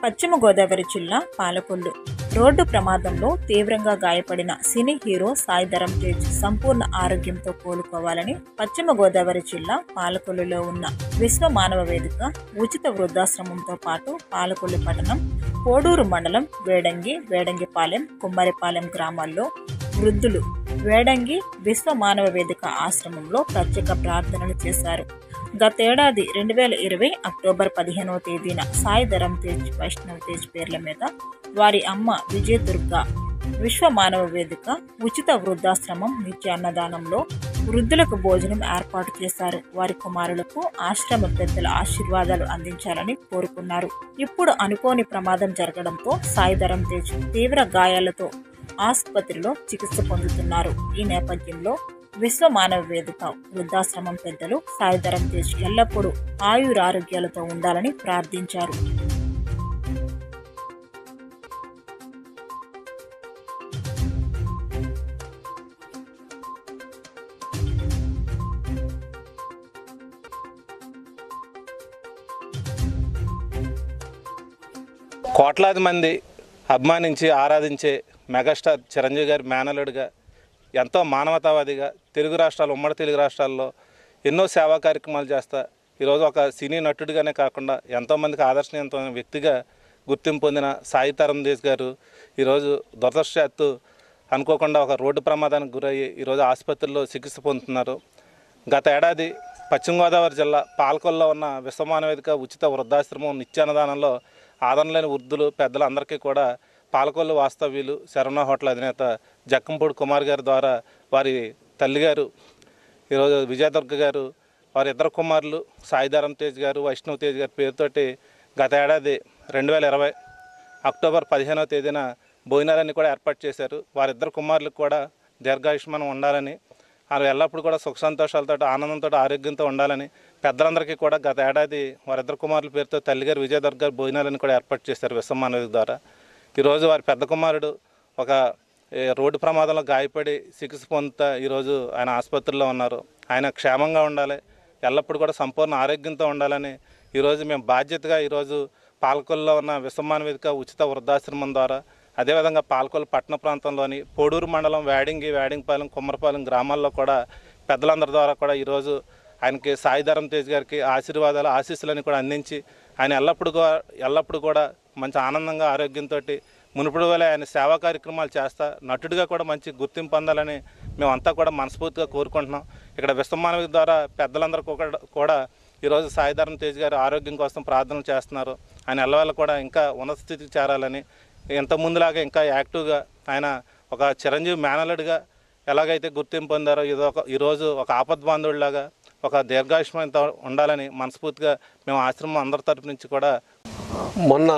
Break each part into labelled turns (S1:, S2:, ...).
S1: పశ్చిమ గోదావరి జిల్లా పాలకొల్లు రోడ్డు ప్రమాదంలో తీవ్రంగా గాయపడిన సినీ హీరో సాయి ధరమ్ తేజ్ సంపూర్ణ ఆరోగ్యంతో కోలుకోవాలని పశ్చిమ గోదావరి జిల్లా పాలకొల్లులో ఉన్న విశ్వ మానవ వేదిక ఉచిత వృద్ధాశ్రమంతో పాటు పాలకొల్లు పట్టణం కోడూరు మండలం వేడంగి వేడంగిపాలెం కుమ్మరిపాలెం గ్రామాల్లో వృద్ధులు వేడంగి విశ్వ మానవ వేదిక ఆశ్రమంలో ప్రత్యేక ప్రార్థనలు చేశారు గతేడాది రెండు వేల ఇరవై అక్టోబర్ పదిహేనవ తేదీన సాయి ధరమ్ తేజ్ వైష్ణవ్ తేజ్ పేర్ల మీద వారి అమ్మ విజయ దుర్గ విశ్వ మానవ వేదిక ఉచిత వృద్ధాశ్రమం నిత్య అన్నదానంలో వృద్ధులకు భోజనం ఏర్పాటు చేశారు వారి కుమారులకు ఆశ్రమ పెద్దల ఆశీర్వాదాలు అందించాలని కోరుకున్నారు ఇప్పుడు అనుకోని ప్రమాదం జరగడంతో సాయి ధరమ్ తేజ్ తీవ్ర గాయాలతో ఆసుపత్రిలో చికిత్స పొందుతున్నారు ఈ నేపథ్యంలో విశ్వ మానవ వేదిక వృద్ధాశ్రమం పెద్దలు సాయిధరం తేజ్ ఎల్లప్పుడూ ఆయురారోగ్యాలతో ఉండాలని ప్రార్థించారు
S2: కోట్లాది మంది అభిమానించి ఆరాధించే మెగాస్టార్ చిరంజీవి గారి మేనలుడిగా ఎంతో మానవతావాదిగా తెలుగు రాష్ట్రాలు ఉమ్మడి తెలుగు రాష్ట్రాల్లో ఎన్నో సేవా కార్యక్రమాలు చేస్తా ఈరోజు ఒక సినీ నటుడిగానే కాకుండా ఎంతోమందికి ఆదర్శనీయమైన వ్యక్తిగా గుర్తింపు పొందిన సాయి తరం దేశ్ గారు ఈరోజు దురదృష్టవశాత్తు అనుకోకుండా ఒక రోడ్డు ప్రమాదానికి గురయ్యి ఈరోజు ఆసుపత్రిలో చికిత్స పొందుతున్నారు గత ఏడాది పశ్చిమ గోదావరి జిల్లా పాలకొల్లో ఉన్న విశ్వమాన వేదిక ఉచిత వృద్ధాశ్రమం నిత్యాన్నదానంలో ఆదరణ లేని వృద్ధులు పెద్దలందరికీ కూడా పాలకొల్లు వాస్తవ్యులు శరవణ హోటల్ అధినేత జక్కంపూడి కుమార్ గారి ద్వారా వారి తల్లిగారు ఈరోజు విజయదుర్గ గారు వారి ఇద్దరు కుమారులు సాయిధరం తేజ్ గారు వైష్ణవ్ తేజ్ గారి పేరుతోటి గత ఏడాది రెండు వేల ఇరవై అక్టోబర్ పదిహేనవ తేదీన భోజనాలన్నీ కూడా ఏర్పాటు చేశారు వారిద్దరు కుమారులకు కూడా దీర్ఘాయుష్మానం ఉండాలని వారు ఎల్లప్పుడూ కూడా సుఖ సంతోషాలతో ఆనందంతో ఆరోగ్యంతో ఉండాలని పెద్దలందరికీ కూడా గత ఏడాది వారిద్దరు కుమారుల పేరుతో తల్లిగారు విజయదుర్గ గారు భోజనాలను కూడా ఏర్పాటు చేశారు విశ్వమానవి ద్వారా ఈరోజు వారి పెద్ద కుమారుడు ఒక ఏ, రోడ్డు ప్రమాదంలో గాయపడి చికిత్స పొందుతా ఈరోజు ఆయన ఆసుపత్రిలో ఉన్నారు ఆయన క్షేమంగా ఉండాలి ఎల్లప్పుడూ కూడా సంపూర్ణ ఆరోగ్యంతో ఉండాలని ఈరోజు మేము బాధ్యతగా ఈరోజు పాలకొల్లో ఉన్న విశ్వమాన వేదిక ఉచిత వృద్ధాశ్రమం ద్వారా అదేవిధంగా పాలకొల్లు పట్టణ ప్రాంతంలోని పోడూరు మండలం వేడింగి వేడింగపాలెం కుమ్మరపాలెం గ్రామాల్లో కూడా పెద్దలందరి ద్వారా కూడా ఈరోజు ఆయనకి సాయిధరం తేజ్ గారికి ఆశీర్వాదాలు ఆశీస్సులని కూడా అందించి ఆయన ఎల్లప్పుడూ కూడా ఎల్లప్పుడూ కూడా మంచి ఆనందంగా ఆరోగ్యంతో మునుపటి వల్ల ఆయన సేవా కార్యక్రమాలు చేస్తా నటుడిగా కూడా మంచి గుర్తింపు పొందాలని మేమంతా కూడా మనస్ఫూర్తిగా కోరుకుంటున్నాం ఇక్కడ విశ్వమానవి ద్వారా పెద్దలందరూ కూడా- కూడా ఈరోజు సాయిధరం తేజ్ గారి ఆరోగ్యం కోసం ప్రార్థనలు చేస్తున్నారు ఆయన ఎల్లవేళ కూడా ఇంకా ఉన్నత స్థితికి చేరాలని ఇంత ముందులాగా ఇంకా యాక్టివ్గా ఆయన ఒక చిరంజీవి మేనలుడిగా ఎలాగైతే గుర్తింపు పొందారో ఇది ఒక ఈరోజు ఒక ఆపద్బాంధుడిలాగా ఒక దీర్ఘాయుష్మంతో ఉండాలని మనస్ఫూర్తిగా మేము ఆశ్రమం అందరి తరపు నుంచి కూడా
S3: మొన్న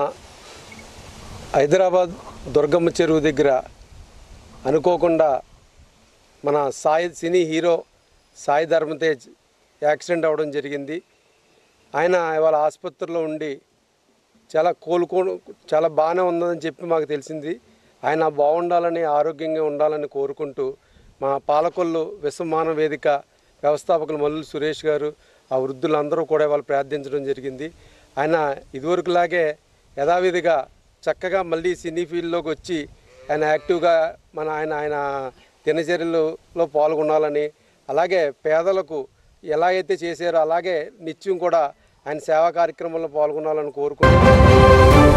S3: హైదరాబాద్ దుర్గమ్మ చెరువు దగ్గర అనుకోకుండా మన Sai cine hero Sai Dharam Tej accident అవ్వడం జరిగింది ఆయన ఇవాళ ఆసుపత్రిలో ఉండి చాలా కోలుకో చాలా బాగానే ఉందని చెప్పి మాకు తెలిసింది ఆయన బాగుండాలని ఆరోగ్యంగా ఉండాలని కోరుకుంటూ మా పాలకొల్లు విశ్వమాన వేదిక వ్యవస్థాపకులు మల్లు సురేష్ గారు ఆ వృద్ధులందరూ కూడా వాళ్ళు ప్రార్థించడం జరిగింది ఆయన ఇదివరకులాగే యథావిధిగా చక్కగా మళ్ళీ సినీ ఫీల్డ్లోకి వచ్చి ఆయన యాక్టివ్గా మన ఆయన ఆయన దినచర్యలలో పాల్గొనాలని అలాగే పేదలకు ఎలా అయితే చేశారో అలాగే నిత్యం కూడా ఆయన సేవా కార్యక్రమంలో పాల్గొనాలని కోరుకుంటున్నాను